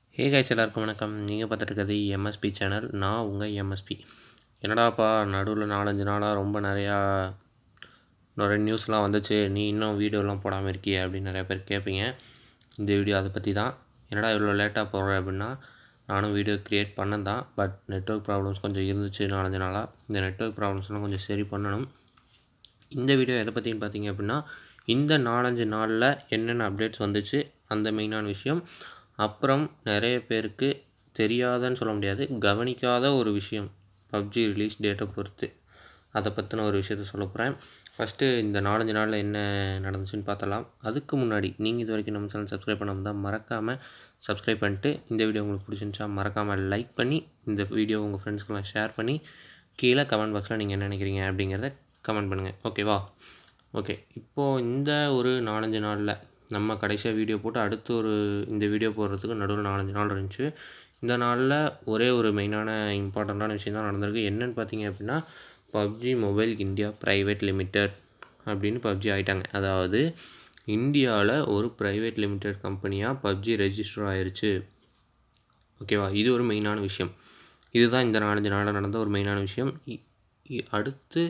hey guys எல்லாருக்கும் வணக்கம் நீங்கள் பார்த்துட்டு இருக்கிறது எம்எஸ்பி சேனல் நான் உங்கள் எம்எஸ்பி என்னடாப்பா நடுவில் நாலஞ்சு நாளாக ரொம்ப நிறையா நிறைய நியூஸ்லாம் வந்துச்சு நீ இன்னும் வீடியோலாம் போடாமல் இருக்கியே அப்படின்னு நிறைய பேர் கேட்பீங்க இந்த வீடியோ அதை பற்றி தான் என்னடா இவ்வளோ லேட்டாக போடுற அப்படின்னா நானும் வீடியோ க்ரியேட் பண்ணேன் தான் பட் நெட்ஒர்க் ப்ராப்ளம்ஸ் கொஞ்சம் இருந்துச்சு நாலஞ்சு நாளாக இந்த நெட்ஒர்க் ப்ராப்ளம்ஸ்லாம் கொஞ்சம் சரி பண்ணணும் இந்த வீடியோ எதை பற்றின்னு பார்த்தீங்க அப்படின்னா இந்த நாலஞ்சு நாளில் என்னென்ன அப்டேட்ஸ் வந்துச்சு அந்த மெயினான விஷயம் அப்புறம் நிறைய பேருக்கு தெரியாதுன்னு சொல்ல முடியாது கவனிக்காத ஒரு விஷயம் பப்ஜி ரிலீஸ் டேட்டை பொறுத்து அதை பற்றின ஒரு விஷயத்த சொல்ல போகிறேன் ஃபஸ்ட்டு இந்த நாலஞ்சு நாளில் என்ன நடந்துச்சுன்னு பார்த்தலாம் அதுக்கு முன்னாடி நீங்கள் இது வரைக்கும் நம்ம சேனல் சப்ஸ்கிரைப் பண்ணாமல் தான் மறக்காமல் சப்ஸ்கிரைப் பண்ணிட்டு இந்த வீடியோ உங்களுக்கு பிடிச்சிருந்துச்சா மறக்காமல் லைக் பண்ணி இந்த வீடியோ உங்கள் ஃப்ரெண்ட்ஸ்க்கெலாம் ஷேர் பண்ணி கீழே கமெண்ட் பாக்ஸில் நீங்கள் என்ன நினைக்கிறீங்க அப்படிங்கிறத கமெண்ட் பண்ணுங்கள் ஓகேவா ஓகே இப்போது இந்த ஒரு நாலஞ்சு நாளில் நம்ம கடைசியாக வீடியோ போட்டு அடுத்து ஒரு இந்த வீடியோ போடுறதுக்கு நடுவில் நாலஞ்சு நாள் இருந்துச்சு இந்த நாளில் ஒரே ஒரு மெயினான இம்பார்ட்டண்ட்டான விஷயம் தான் நடந்திருக்கு என்னென்னு பார்த்தீங்க அப்படின்னா PUBG mobile India private limited அப்படின்னு பப்ஜி ஆகிட்டாங்க அதாவது இந்தியாவில் ஒரு ப்ரைவேட் லிமிடெட் கம்பெனியாக பப்ஜி ரெஜிஸ்டர் ஆயிருச்சு ஓகேவா இது ஒரு மெயினான விஷயம் இதுதான் இந்த நாலஞ்சு நாளில் நடந்த ஒரு மெயினான விஷயம் இ- இ- அடுத்து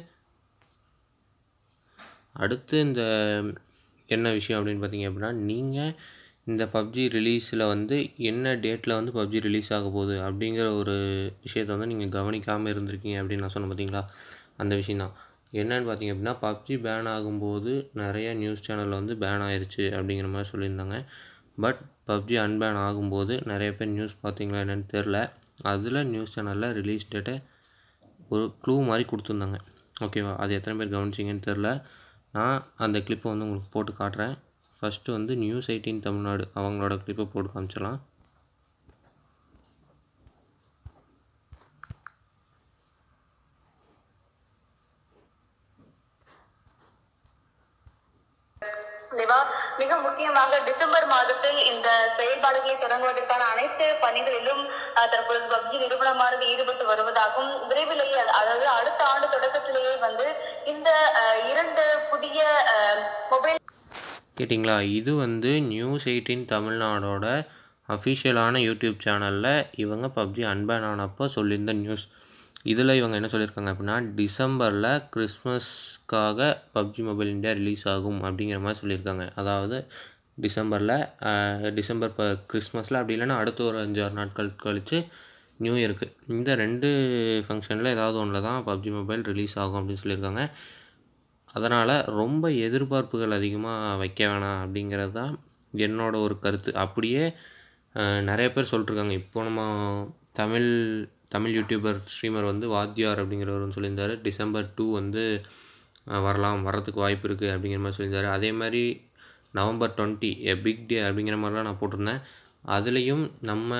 அடுத்து இந்த என்ன விஷயம் அப்படின்னு பார்த்தீங்க அப்படின்னா நீங்கள் இந்த பப்ஜி ரிலீஸில் வந்து என்ன டேட்டில் வந்து பப்ஜி ரிலீஸ் ஆக போகுது அப்படிங்கிற ஒரு விஷயத்தை வந்து நீங்கள் கவனிக்காமல் இருந்திருக்கீங்க அப்படின்னு நான் சொன்னேன் பார்த்தீங்களா அந்த விஷயந்தான் என்னன்னு பார்த்தீங்க அப்படின்னா பப்ஜி பேன் ஆகும்போது நிறைய நியூஸ் சேனலில் வந்து பேன் ஆயிருச்சு அப்படிங்கிற மாதிரி சொல்லியிருந்தாங்க பட் பப்ஜி அன்பேன் ஆகும்போது நிறைய பேர் நியூஸ் பார்த்தீங்களா என்னன்னு தெரில அதில் நியூஸ் சேனலில் ரிலீஸ் டேட்டை ஒரு க்ளூ மாதிரி கொடுத்துருந்தாங்க ஓகேவா அது எத்தனை பேர் கவனிச்சிங்கன்னு தெரில நான் அந்த கிளிப்பை வந்து உங்களுக்கு போட்டு காட்டுறேன் ஃபஸ்ட்டு வந்து நியூஸ் எயிட்டீன் தமிழ்நாடு அவங்களோட கிளிப்பை போட்டு காமிச்சிடலாம் தேவா மிக முக்கியமாக டிசம்பர் மாதத்தில் இந்த செயல்பாடுகளை தொடங்குவதற்கான அனைத்து பணிகளிலும் அஹ், தற்பொழுது பப்ஜி நிறுவனமானது ஈடுபட்டு வருவதாகவும் விரைவிலேயே அது- அதாவது அடுத்த ஆண்டு தொடக்கத்திலேயே வந்து இந்த அஹ், இரண்டு புதிய அஹ், மொபைல் கேட்டிங்களா இது வந்து நியூஸ் எயிட்டீன் தமிழ்நாடோட அஃபிஷியலான யூடியூப் சேனலில் இவங்க பப்ஜி அன்பேன் ஆனப்போ சொல்லியிருந்த நியூஸ் இதில் இவங்க என்ன சொல்லியிருக்காங்க அப்படின்னா டிசம்பரில் கிறிஸ்மஸ்க்காக பப்ஜி மொபைல் இந்தியா ரிலீஸ் ஆகும் அப்படிங்கிற மாதிரி சொல்லியிருக்காங்க அதாவது டிசம்பரில் டிசம்பர் இப்போ கிறிஸ்மஸில் அப்படி இல்லைன்னா அடுத்த ஒரு அஞ்சாறு நாட்கள் கழித்து நியூ இயருக்கு இந்த ரெண்டு ஃபங்க்ஷனில் ஏதாவது ஒன்றில் தான் பப்ஜி மொபைல் ரிலீஸ் ஆகும் அப்படின்னு சொல்லியிருக்காங்க அதனால் ரொம்ப எதிர்பார்ப்புகள் அதிகமாக வைக்க வேணாம் அப்படிங்கிறது தான் என்னோட ஒரு கருத்து அப்படியே அஹ், நிறைய பேர் சொல்லிட்டுருக்காங்க இப்போ நம்ம தமிழ் தமிழ் யூடியூபர் ஸ்ட்ரீமர் வந்து வாத்தியார் அப்படிங்கிறவர் வந்து சொல்லியிருந்தார் டிசம்பர் டூ வந்து அஹ், வரலாம் வர்றதுக்கு வாய்ப்பு இருக்குது அப்படிங்கிற மாதிரி சொல்லியிருந்தாரு அதே மாதிரி November twenty a big day அப்படிங்கிற மாதிரிலாம் நான் போட்டிருந்தேன் அதுலேயும் நம்ம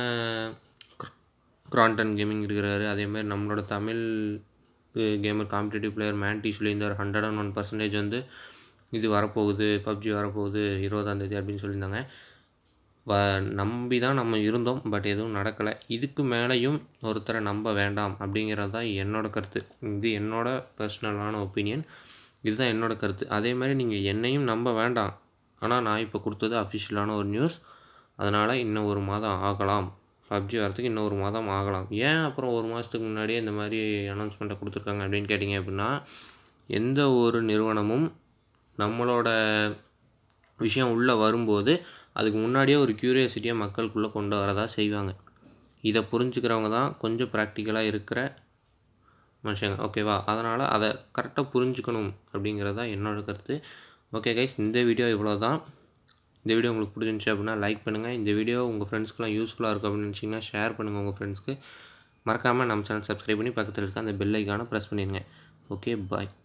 கிராண்டன் கேமிங் இருக்கிறாரு அதே மாதிரி நம்மளோட Tamil gamer competitive player Mandy சொல்லியிருந்தார் ஹண்ட்ரட் அண்ட் ஒன் பர்சன்டேஜ் வந்து இது வரப்போகுது பப்ஜி வரப்போகுது இருபதாம் தேதி அப்படின்னு சொல்லியிருந்தாங்க வ நம்பி தான் நம்ம இருந்தோம் பட் எதுவும் நடக்கலை இதுக்கு மேலேயும் ஒருத்தரை நம்ப வேண்டாம் அப்படிங்கிறது தான் என்னோட கருத்து இது என்னோட பர்சனலான ஒப்பீனியன் இதுதான் என்னோட கருத்து அதே மாதிரி நீங்கள் என்னையும் நம்ப வேண்டாம் ஆனால் நான் இப்போ கொடுத்தது அஃபிஷியலான ஒரு நியூஸ் அதனால் இன்னும் ஒரு மாதம் ஆகலாம் பப்ஜி வரதுக்கு இன்னும் ஒரு மாதம் ஆகலாம் ஏன் அப்புறம் ஒரு மாதத்துக்கு முன்னாடியே இந்த மாதிரி அனௌன்ஸ்மெண்ட்டை கொடுத்துருக்காங்க அப்படின்னு கேட்டிங்க அப்படின்னா எந்த ஒரு நிறுவனமும் நம்மளோட விஷயம் உள்ளே வரும்போது அதுக்கு முன்னாடியே ஒரு க்யூரியாசிட்டியை மக்களுக்குள்ளே கொண்டு வரதா செய்வாங்க இதை புரிஞ்சுக்கிறவங்க தான் கொஞ்சம் ப்ராக்டிக்கலாக இருக்கிற மனுஷங்க ஓகேவா அதனால் அதை கரெக்டாக புரிஞ்சுக்கணும் அப்படிங்கிறது தான் என்னோட கருத்து ஓகே கைஸ் இந்த வீடியோ இவ்வளோ தான் இந்த வீடியோ உங்களுக்கு பிடிச்சிருந்துச்சு அப்படின்னா லைக் பண்ணுங்கள் இந்த வீடியோ உங்கள் ஃப்ரெண்ட்ஸ்க்குலாம் யூஸ்ஃபுல்லாக இருக்கும் அப்படின்னு நினச்சிங்கன்னா ஷேர் பண்ணுங்கள் உங்கள் ஃப்ரெண்ட்ஸ்க்கு மறக்காமல் நம்ம சேனல் சப்ஸ்கிரைப் பண்ணி பக்கத்தில் இருக்க அந்த பெல் ஐக்கானை ப்ரெஸ் பண்ணிடுங்க ஓகே பாய்